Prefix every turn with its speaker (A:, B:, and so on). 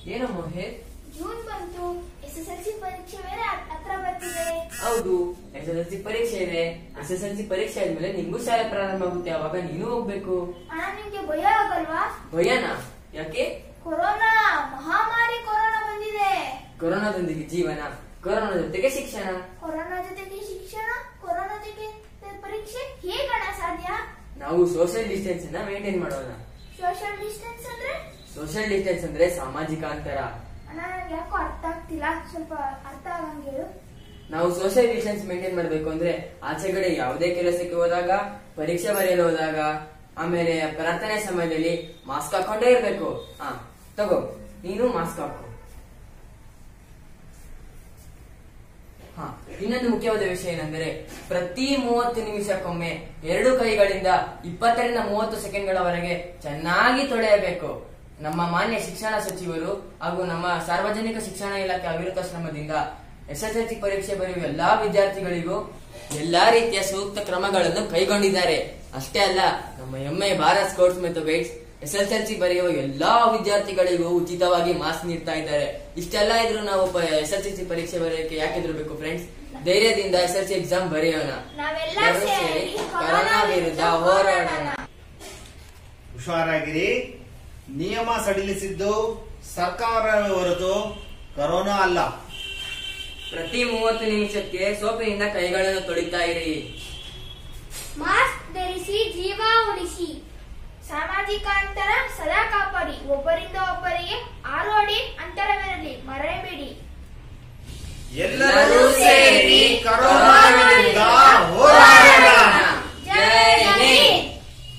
A: ಏನೋ ಮೋಹಿತ್
B: ಜೂನ್ ಬಂತು S S L C ಪರೀಕ್ಷೆ ಬೇರೆ ಹತ್- ಹತ್ರ ಬರ್ತಿದೆ
A: ಹೌದು ಎಸ್ ಎಸ್ ಎಲ್ ಸಿ ಪರೀಕ್ಷೆ ಇದೆ ಎಸ್ ಎಸ್ ಎಲ್ ಸಿ ಪರೀಕ್ಷೆ ಆದ್ಮೇಲೆ ನಿಂಗೂ ಶಾಲೆ ಪ್ರಾರಂಭ ಆಗುತ್ತೆ ಅವಾಗ ನೀನು ಹೋಗ್ಬೇಕು
B: ಅಣ್ಣ ನಿಮ್ಗೆ ಭಯ ಆಗಲ್ವಾ
A: ಭಯನಾ ಯಾಕೆ
B: ಕೊರೋನಾ ಮಹಾಮಾರಿ ಕೊರೋನಾ ಬಂದಿದೆ
A: ಕೊರೋನಾದೊಂದಿಗೆ ಜೀವನ ಕೊರೋನಾ ಜೊತೆಗೆ ಶಿಕ್ಷಣ
B: ಕೊರೋನಾ ಜೊತೆಗೆ ಶಿಕ್ಷಣ ಕೊರೋನಾ ಜೊತೆಗೆ ಪರೀಕ್ಷೆ ಹೇಗಣ ಸಾಧ್ಯ
A: ನಾವು ಸೋಷಿಯಲ್ ಡಿಸ್ಟೆನ್ಸ್ ಅನ್ನ ಮೇಂಟೈನ್ ಮಾಡೋಣ
B: ಸೋಷಿಯಲ್ ಡಿಸ್ಟೆನ್ಸ್ ಅಂದ್ರೆ
A: ಸೋಷಿಯಲ್ ಡಿಸ್ಟೆನ್ಸ್ ಅಂದ್ರೆ ಸಾಮಾಜಿಕ ಅಂತರ
B: ಅಣ್ಣ ನಂಗೆ ಯಾಕೋ ಅರ್ಥ ಆಗ್ತಿಲ್ಲ ಸ್ವಲ್ಪ ಅರ್ಥ ಆಗಂಗೆ ಹೇಳು
A: ನಾವು ಸೋಷಿಯಲ್ ಡಿಸ್ಟೆನ್ಸ್ ಮೇಂಟೈನ್ ಮಾಡ್ಬೇಕು ಅಂದ್ರೆ ಆಚೆಗಡೆ ಯಾವುದೇ ಕೆಲಸಕ್ಕೆ ಹೋದಾಗ ಪರೀಕ್ಷೆ ಬರೆಯಲು ಹೋದಾಗ ಆಮೇಲೆ ಪ್ರಾರ್ಥನೆ ಸಮಯದಲ್ಲಿ ಮಾಸ್ಕ್ ಹಾಕೊಂಡೇ ಇರ್ಬೇಕು ಹಾ ತಗೋ ನೀನು ಮಾಸ್ಕ್ ಹಾಕು ಹಾ ಇನ್ನೊಂದು ಮುಖ್ಯವಾದ ವಿಷಯ ಏನಂದ್ರೆ ಪ್ರತಿ ಮೂವತ್ತು ನಿಮಿಷಕ್ಕೊಮ್ಮೆ ಎರಡು ಕೈಗಳಿಂದ ಇಪ್ಪತ್ತರಿಂದ ಮೂವತ್ತು ಸೆಕೆಂಡ್ಗಳವರೆಗೆ ಚೆನ್ನಾಗಿ ತೊಳೆಯಬೇಕು ನಮ್ಮ ಮಾನ್ಯ ಶಿಕ್ಷಣ ಸಚಿವರು ಹಾಗೂ ನಮ್ಮ ಸಾರ್ವಜನಿಕ ಶಿಕ್ಷಣ ಇಲಾಖೆ ಅವಿರತಾಶ್ರಮದಿಂದ ಎಸ್ಎಸ್ಎಲ್ಸಿ ಪರೀಕ್ಷೆ ಬರೆಯುವ ಎಲ್ಲಾ ವಿದ್ಯಾರ್ಥಿಗಳಿಗೂ ಎಲ್ಲಾ ರೀತಿಯ ಸೂಕ್ತ ಕ್ರಮಗಳನ್ನು ಕೈಗೊಂಡಿದ್ದಾರೆ ಅಷ್ಟೇ ಅಲ್ಲ ನಮ್ಮ ಎಮ್ಮೆ ಭಾರತ್ ಸ್ಕೌಟ್ಸ್ ಮತ್ತು ಗೈಡ್ಸ್ ಎಸ್ಎಸ್ಎಲ್ಸಿ ಬರೆಯುವ ಎಲ್ಲಾ ವಿದ್ಯಾರ್ಥಿಗಳಿಗೂ ಉಚಿತವಾಗಿ ಮಾಸ್ಕ್ ನೀಡ್ತಾ ಇದ್ದಾರೆ ಇಷ್ಟೆಲ್ಲ ಇದ್ರು ನಾವು ಎಸ್ಎಸ್ಎಲ್ಸಿ ಪರೀಕ್ಷೆ ಬರೆಯೋಕೆ ಯಾಕೆ ಹೆದರ್ಬೇಕು ಫ್ರೆಂಡ್ಸ್ ಧೈರ್ಯದಿಂದ ಎಸ್ಎಲ್ಸಿ ಎಕ್ಸಾಮ್ ಬರೆಯೋಣ
B: ನಾವೆಲ್ಲ
A: ಎಲ್ಲರೂ
B: ಸೇರಿ
A: ಕೊರೋನಾ ವಿರುದ್ಧ ಹೋರಾಡೋಣ
C: ಹುಷಾರಾಗಿರಿ ನಿಯಮ ಸಡಿಲಿಸಿದ್ದು ಸರ್ಕಾರವೇ ಹೊರತು ಕರೋನಾ ಅಲ್ಲ
A: ಪ್ರತಿ ಮೂವತ್ತು ನಿಮಿಷಕ್ಕೆ ಸೋಪಿನಿಂದ ಕೈಗಳನ್ನು ತೊಳಿತಾ ಇರಿ
B: ಮಾಸ್ಕ್ ಧರಿಸಿ ಜೀವ ಉಳಿಸಿ ಸಾಮಾಜಿಕ ಅಂತರ ಸದಾ ಕಾಪಾಡಿ ಒಬ್ಬರಿಂದ ಒಬ್ಬರಿಗೆ ಆರು ಅಡಿ ಅಂತರವಿರಲಿ ಮರೆಯಬೇಡಿ
C: ಎಲ್ಲರೂ ಸೇರಿ ಕರೋನಾ ವಿರುದ್ಧ ಹೋರಾಟ